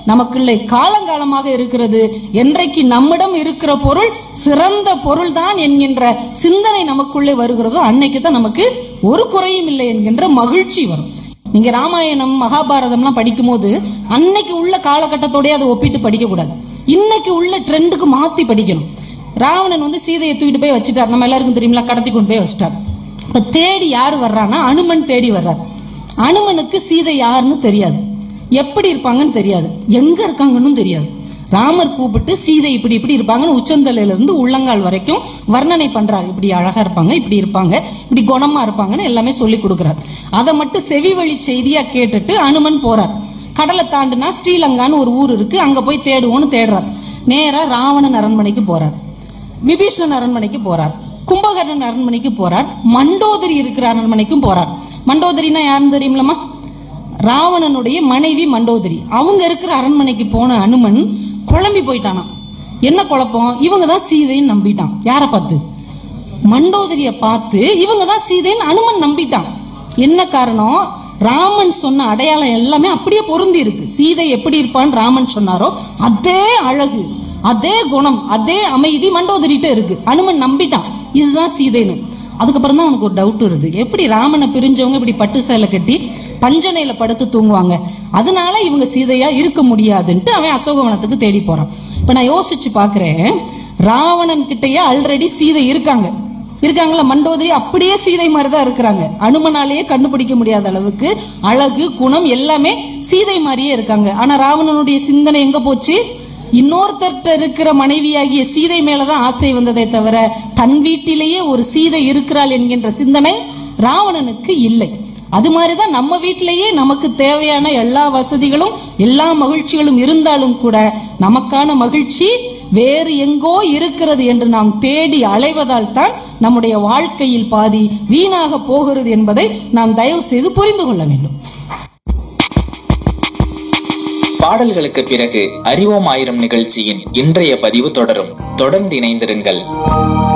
நமக்குள்ளே காலங்காலமாக இருக்கிறது என்றைக்கு நம்மிடம் இருக்கிற பொருள் சிறந்த பொருள் தான் என்கின்ற சிந்தனை நமக்குள்ளே வருகிறதோ அன்னைக்கு தான் நமக்கு ஒரு குறையும் இல்லை என்கின்ற மகிழ்ச்சி வரும் நீங்க ராமாயணம் மகாபாரதம்லாம் படிக்கும்போது அன்னைக்கு உள்ள காலகட்டத்தோடய அதை ஒப்பிட்டு படிக்க கூடாது இன்னைக்கு உள்ள ட்ரெண்டுக்கு மாத்தி படிக்கணும் ராவணன் வந்து சீதையை தூக்கிட்டு போய் வச்சுட்டார் நம்ம எல்லாருக்கும் தெரியுமில கடத்தி கொண்டு போய் வச்சுட்டார் இப்ப தேடி யார் வர்றான்னா அனுமன் தேடி வர்றார் அனுமனுக்கு சீதை யாருன்னு தெரியாது எப்படி இருப்பாங்கன்னு தெரியாது எங்க இருக்காங்கன்னு தெரியாது ராமர் கூப்பிட்டு சீதை இப்படி இப்படி இருப்பாங்கன்னு உச்சந்தலையில இருந்து உள்ளங்கால் வரைக்கும் வர்ணனை பண்றாரு இப்படி அழகா இருப்பாங்க இப்படி இருப்பாங்க இப்படி குணமா இருப்பாங்கன்னு எல்லாமே சொல்லி கொடுக்குறாரு அதை மட்டும் செவி வழி செய்தியா கேட்டுட்டு அனுமன் போறார் கடலை தாண்டுனா ஸ்ரீலங்கான்னு ஒரு ஊர் இருக்கு அங்க போய் தேடுவோன்னு தேடுறார் நேரா ராவணன் அரண்மனைக்கு போறார் விபீஷணன் அரண்மனைக்கு போறார் கும்பகர்ணன் அரண்மனைக்கு போறார் மண்டோதரி இருக்கிற அரண்மனைக்கும் போறார் மண்டோதரினா யாருன்னு தெரியுமிலமா ராவணனுடைய மனைவி மண்டோதரி அவங்க இருக்கிற அரண்மனைக்கு போன அனுமன் குழம்பி போயிட்டானாம் என்ன குழப்பம் இவங்க தான் சீதைன்னு நம்பிட்டான் யாரை பார்த்து மண்டோதரிய பார்த்து இவங்க தான் சீதைன்னு அனுமன் நம்பிட்டான் என்ன காரணம் ராமன் சொன்ன அடையாளம் எல்லாமே அப்படியே பொருந்தி இருக்கு சீதை எப்படி இருப்பான்னு ராமன் சொன்னாரோ அதே அழகு அதே குணம் அதே அமைதி மண்டோதரிட்ட இருக்கு அனுமன் நம்பிட்டான் இதுதான் சீதைன்னு அதுக்கப்புறம் தான் அவனுக்கு ஒரு டவுட் வருது எப்படி ராமனை பிரிஞ்சவங்க இப்படி பட்டு சேலை கட்டி பஞ்சனையில படுத்து தூங்குவாங்க அதனால இவங்க சீதையா இருக்க முடியாதுன்ட்டு அவன் அசோகவனத்துக்கு தேடி போறான் இப்ப நான் யோசிச்சு பாக்குறேன் ராவணன் கிட்டயே ஆல்ரெடி சீதை இருக்காங்க இருக்காங்களா மண்டோதரி அப்படியே சீதை மாதிரி தான் இருக்கிறாங்க அனுமனாலேயே கண்டுபிடிக்க முடியாத அளவுக்கு அழகு குணம் எல்லாமே சீதை மாதிரியே இருக்காங்க ஆனா ராவணனுடைய சிந்தனை எங்க போச்சு இன்னொருத்தர்கிட்ட இருக்கிற மனைவியாகிய சீதை மேலதான் ஆசை வந்ததே தவிர தன் வீட்டிலேயே ஒரு சீதை இருக்கிறாள் என்கின்ற சிந்தனை ராவணனுக்கு இல்லை அது மாதிரிதான் நம்ம வீட்டிலேயே நமக்கு தேவையான எல்லா வசதிகளும் எல்லா மகிழ்ச்சிகளும் இருந்தாலும் கூட நமக்கான மகிழ்ச்சி வேறு எங்கோ இருக்கிறது என்று நாம் தேடி அலைவதால் தான் நம்முடைய வாழ்க்கையில் பாதி வீணாக போகிறது என்பதை நாம் தயவு செய்து புரிந்து கொள்ள வேண்டும் பாடல்களுக்கு பிறகு அறிவோம் ஆயிரம் நிகழ்ச்சியின் இன்றைய பதிவு தொடரும் தொடர்ந்து இணைந்திருங்கள்